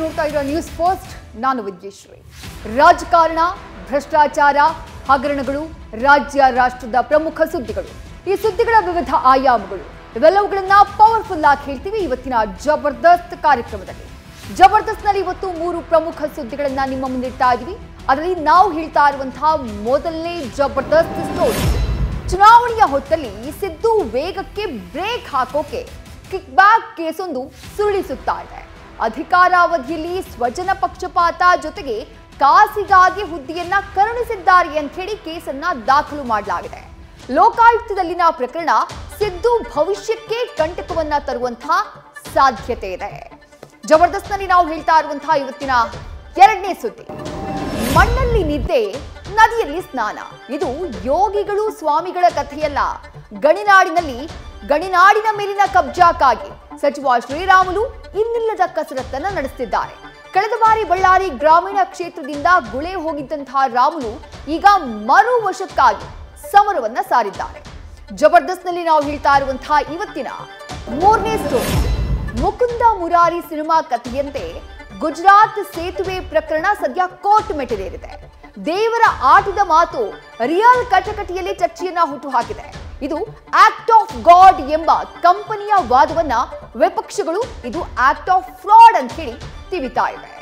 ನೋಡ್ತಾ ಇರೋ news post ನಾನು ವಿದ್ಯಶ್ರೀ ರಾಜಕಾರಣ ಭ್ರಷ್ಟಾಚಾರ ಹಗರಣಗಳು ರಾಜ್ಯ ರಾಷ್ಟ್ರದ ಪ್ರಮುಖ ಸುದ್ದಿಗಳು ಈ ಸುದ್ದಿಗಳ ವಿವಿಧ ಆಯಾಮಗಳು ಇವೆಲ್ಲವುಗಳನ್ನ ಪವರ್ಫುಲ್ ಆಗಿ ಹೇಳ್ತೀವಿ ಇವತ್ತಿನ ಜಬರ್ದಸ್ತ್ ಕಾರ್ಯಕ್ರಮದಲ್ಲಿ ಜಬರ್ದಸ್ತ್ನಲ್ಲಿ ಇವತ್ತು ಮೂರು ಪ್ರಮುಖ ಸುದ್ದಿಗಳನ್ನ ನಿಮ್ಮ ಮುಂದಿಡ್ತಾ ಇದೀವಿ ಅದರಲ್ಲಿ ನಾವು ಹೇಳ್ತಾ ಇರುವಂತಹ ಮೊದಲನೇ ಜಬರ್ದಸ್ತ್ ಸ್ಟೋರಿ ಚುನಾವಣೆಯ ಹೊತ್ತಲ್ಲಿ ಸಿದ್ದು ವೇಗಕ್ಕೆ ಬ್ರೇಕ್ ಹಾಕೋಕೆ ಕಿಕ್ ಬ್ಯಾಕ್ ಕೇಸೊಂದು ಸುಳಿಸುತ್ತಾ ಇದೆ ಅಧಿಕಾರಾವಧಿಯಲ್ಲಿ ಸ್ವಜನ ಪಕ್ಷಪಾತ ಜೊತೆಗೆ ಕಾಸಿಗಾಗಿ ಹುದ್ದೆಯನ್ನ ಕರುಣಿಸಿದ್ದಾರೆ ಅಂತ ಹೇಳಿ ಕೇಸನ್ನ ದಾಖಲು ಮಾಡಲಾಗಿದೆ ಲೋಕಾಯುಕ್ತದಲ್ಲಿನ ಪ್ರಕರಣ ಸಿದ್ದು ಭವಿಷ್ಯಕ್ಕೆ ಕಂಟಕವನ್ನ ತರುವಂತಹ ಸಾಧ್ಯತೆ ಇದೆ ಜಬರ್ದಸ್ತ್ನಲ್ಲಿ ನಾವು ಹೇಳ್ತಾ ಇರುವಂತಹ ಇವತ್ತಿನ ಎರಡನೇ ಸುದ್ದಿ ಮಣ್ಣಲ್ಲಿ ನಿದ್ದೆ ನದಿಯಲ್ಲಿ ಸ್ನಾನ ಇದು ಯೋಗಿಗಳು ಸ್ವಾಮಿಗಳ ಕಥೆಯಲ್ಲ ಗಣಿನಾಡಿನಲ್ಲಿ ಗಣಿನಾಡಿನ ಮೇಲಿನ ಕಬ್ಜಾಕ್ಕಾಗಿ ಸಚಿವ ಶ್ರೀರಾಮುಲು ಇನ್ನಿಲ್ಲದ ಕಸರತ್ತನ್ನ ನಡೆಸುತ್ತಿದ್ದಾರೆ ಕಳೆದ ಬಾರಿ ಬಳ್ಳಾರಿ ಗ್ರಾಮೀಣ ಕ್ಷೇತ್ರದಿಂದ ಗುಳೆ ಹೋಗಿದ್ದಂತಹ ರಾಮುಲು ಈಗ ಮರು ವಶಕ್ಕಾಗಿ ಸಮರವನ್ನ ಸಾರಿದ್ದಾರೆ ಜಬರ್ದಸ್ತ್ನಲ್ಲಿ ನಾವು ಹೇಳ್ತಾ ಇರುವಂತಹ ಇವತ್ತಿನ ಮೂರನೇ ಸ್ಟೋರಿ ಮುಕುಂದ ಮುರಾರಿ ಸಿನಿಮಾ ಕಥೆಯಂತೆ ಗುಜರಾತ್ ಸೇತುವೆ ಪ್ರಕರಣ ಸದ್ಯ ಕೋರ್ಟ್ ಮೆಟ್ಟಿಲೇರಿದೆ ದೇವರ ಆಟದ ಮಾತು ರಿಯಲ್ ಕಟಕಟಿಯಲ್ಲಿ ಚರ್ಚೆಯನ್ನ ಹುಟ್ಟುಹಾಕಿದೆ ಇದು ಆಕ್ಟ್ ಆಫ್ ಗಾಡ್ ಎಂಬ ಕಂಪನಿಯ ವಾದವನ್ನ ವಿಪಕ್ಷಗಳು ಇದು ಆಕ್ಟ್ ಆಫ್ ಫ್ರಾಡ್ ಅಂತ ಹೇಳಿ ತಿವಿತಾ ಇವೆ